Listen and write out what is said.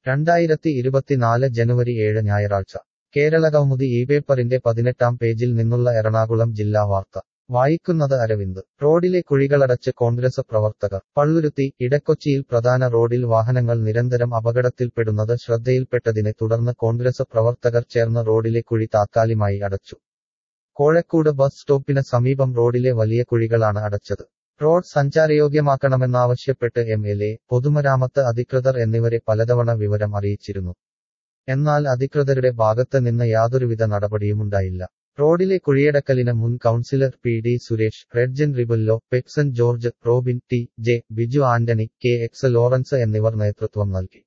രണ്ടായിരത്തി ഇരുപത്തിനാല് ജനുവരി ഏഴ് ഞായറാഴ്ച കേരളകൗമുദി ഈ പേപ്പറിന്റെ പതിനെട്ടാം പേജിൽ നിന്നുള്ള എറണാകുളം ജില്ലാ വാർത്ത വായിക്കുന്നത് അരവിന്ദ് റോഡിലെ കുഴികളടച്ച് കോൺഗ്രസ് പ്രവർത്തകർ പള്ളുരുത്തി ഇടക്കൊച്ചിയിൽ പ്രധാന റോഡിൽ വാഹനങ്ങൾ നിരന്തരം അപകടത്തിൽപ്പെടുന്നത് ശ്രദ്ധയിൽപ്പെട്ടതിനെ തുടർന്ന് കോൺഗ്രസ് പ്രവർത്തകർ ചേർന്ന് റോഡിലെ കുഴി താത്കാലികമായി അടച്ചു കോഴക്കൂട് ബസ് സ്റ്റോപ്പിന് സമീപം റോഡിലെ വലിയ കുഴികളാണ് അടച്ചത് റോഡ് സഞ്ചാരയോഗ്യമാക്കണമെന്നാവശ്യപ്പെട്ട് എം എൽ എ പൊതുമരാമത്ത് അധികൃതർ എന്നിവരെ പലതവണ വിവരം അറിയിച്ചിരുന്നു എന്നാൽ അധികൃതരുടെ ഭാഗത്ത് നിന്ന് യാതൊരുവിധ നടപടിയുമുണ്ടായില്ല റോഡിലെ കുഴിയടക്കലിന് മുൻ councillor P D Suresh Redjan Ribullo Pepsen George Robin T J Biju Antony K X Lawrence എന്നിവർ നേതൃത്വം നൽകി